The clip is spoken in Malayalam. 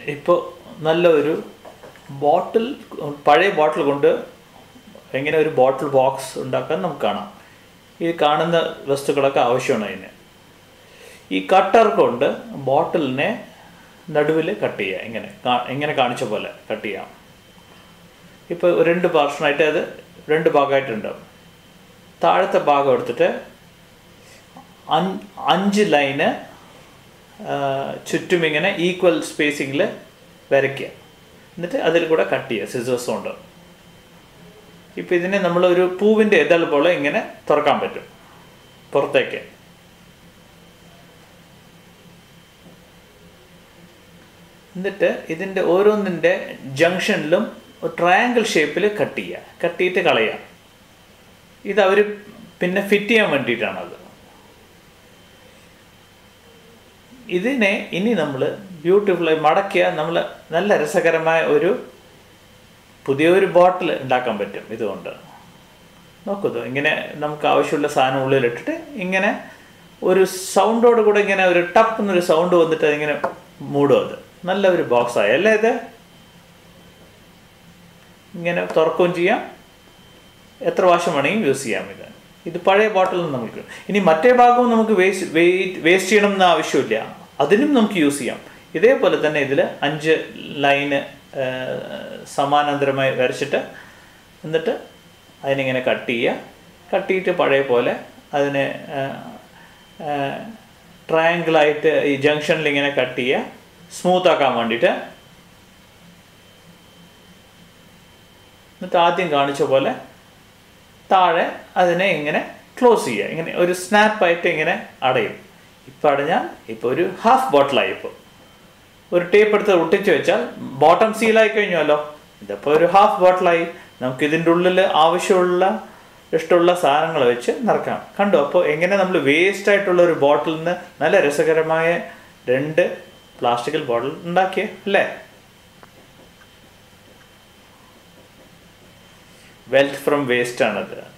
ഇപ്പോൾ നല്ല ഒരു ബോട്ടിൽ പഴയ ബോട്ടിൽ കൊണ്ട് എങ്ങനെ ഒരു ബോട്ടിൽ ബോക്സ് ഉണ്ടാക്കാൻ നമുക്ക് കാണാം ഈ കാണുന്ന വസ്തുക്കളൊക്കെ ആവശ്യമാണ് അതിന് ഈ കട്ടർ കൊണ്ട് ബോട്ടിലിനെ നടുവിൽ കട്ട് ചെയ്യുക ഇങ്ങനെ കാ- ഇങ്ങനെ കാണിച്ച പോലെ കട്ട് ചെയ്യാം ഇപ്പോൾ രണ്ട് പോർഷനായിട്ട് അത് രണ്ട് ഭാഗമായിട്ടുണ്ടാവും താഴത്തെ ഭാഗം എടുത്തിട്ട് അഞ്ച് അഞ്ച് ലൈന് ചുറ്റും ഇങ്ങനെ ഈക്വൽ സ്പേസിങ്ങിൽ വരയ്ക്കുക എന്നിട്ട് അതിൽ കൂടെ കട്ട് ചെയ്യുക സിസേഴ്സ് കൊണ്ട് ഇപ്പം ഇതിനെ നമ്മളൊരു പൂവിൻ്റെ ഇതൾ പോലെ ഇങ്ങനെ തുറക്കാൻ പറ്റും പുറത്തേക്ക് എന്നിട്ട് ഇതിൻ്റെ ഓരോന്നിൻ്റെ ജംഗ്ഷനിലും ട്രയാങ്കിൾ ഷേപ്പിൽ കട്ട് ചെയ്യുക കട്ട് ചെയ്തിട്ട് കളയുക ഇത് അവർ പിന്നെ ഫിറ്റ് ചെയ്യാൻ വേണ്ടിയിട്ടാണത് ഇതിനെ ഇനി നമ്മൾ ബ്യൂട്ടിഫുള്ളായി മടക്കിയ നമ്മൾ നല്ല രസകരമായ ഒരു പുതിയൊരു ബോട്ടിൽ ഉണ്ടാക്കാൻ പറ്റും ഇതുകൊണ്ട് നോക്കൂ ഇങ്ങനെ നമുക്ക് ആവശ്യമുള്ള സാധനം ഉള്ളിലിട്ടിട്ട് ഇങ്ങനെ ഒരു സൗണ്ടോട് കൂടെ ഇങ്ങനെ ഒരു ടപ്പ് എന്നൊരു സൗണ്ട് വന്നിട്ട് അതിങ്ങനെ മൂടും അത് നല്ല ഒരു ബോക്സ് ആയി അല്ലേ ഇത് ഇങ്ങനെ തുറക്കുകയും ചെയ്യാം എത്ര പ്രാവശ്യം വേണമെങ്കിൽ യൂസ് ചെയ്യാം ഇത് ഇത് പഴയ ബോട്ടിൽ നമുക്ക് ഇനി മറ്റേ ഭാഗവും നമുക്ക് വേസ്റ്റ് വേസ്റ്റ് ചെയ്യണം എന്ന ആവശ്യമില്ല അതിനും നമുക്ക് യൂസ് ചെയ്യാം ഇതേപോലെ തന്നെ ഇതിൽ അഞ്ച് ലൈന് സമാനാന്തരമായി വരച്ചിട്ട് എന്നിട്ട് അതിനിങ്ങനെ കട്ട് ചെയ്യുക കട്ട് ചെയ്തിട്ട് പഴയ പോലെ അതിനെ ട്രയാങ്കിളായിട്ട് ഈ ജംഗ്ഷനിൽ ഇങ്ങനെ കട്ട് ചെയ്യുക സ്മൂത്ത് ആക്കാൻ വേണ്ടിയിട്ട് എന്നിട്ട് ആദ്യം കാണിച്ച പോലെ താഴെ അതിനെ ഇങ്ങനെ ക്ലോസ് ചെയ്യുക ഇങ്ങനെ ഒരു സ്നാപ്പായിട്ട് ഇങ്ങനെ അടയും ഇപ്പം അടഞ്ഞാൽ ഇപ്പോൾ ഒരു ഹാഫ് ബോട്ടിലായി ഇപ്പോൾ ഒരു ടേപ്പ് എടുത്ത് ഒട്ടിച്ച് വെച്ചാൽ ബോട്ടം സീലായി കഴിഞ്ഞല്ലോ ഇതിപ്പോൾ ഒരു ഹാഫ് ബോട്ടിലായി നമുക്ക് ഇതിൻ്റെ ഉള്ളിൽ ആവശ്യമുള്ള ഇഷ്ടമുള്ള സാധനങ്ങൾ വെച്ച് നിറക്കാം കണ്ടു അപ്പോൾ എങ്ങനെ നമ്മൾ വേസ്റ്റ് ആയിട്ടുള്ള ഒരു ബോട്ടിൽ നിന്ന് നല്ല രസകരമായ രണ്ട് പ്ലാസ്റ്റിക്കൽ ബോട്ടിൽ ഉണ്ടാക്കിയേ അല്ലേ വെൽത്ത് ഫ്രം വേസ്റ്റ് ആണത്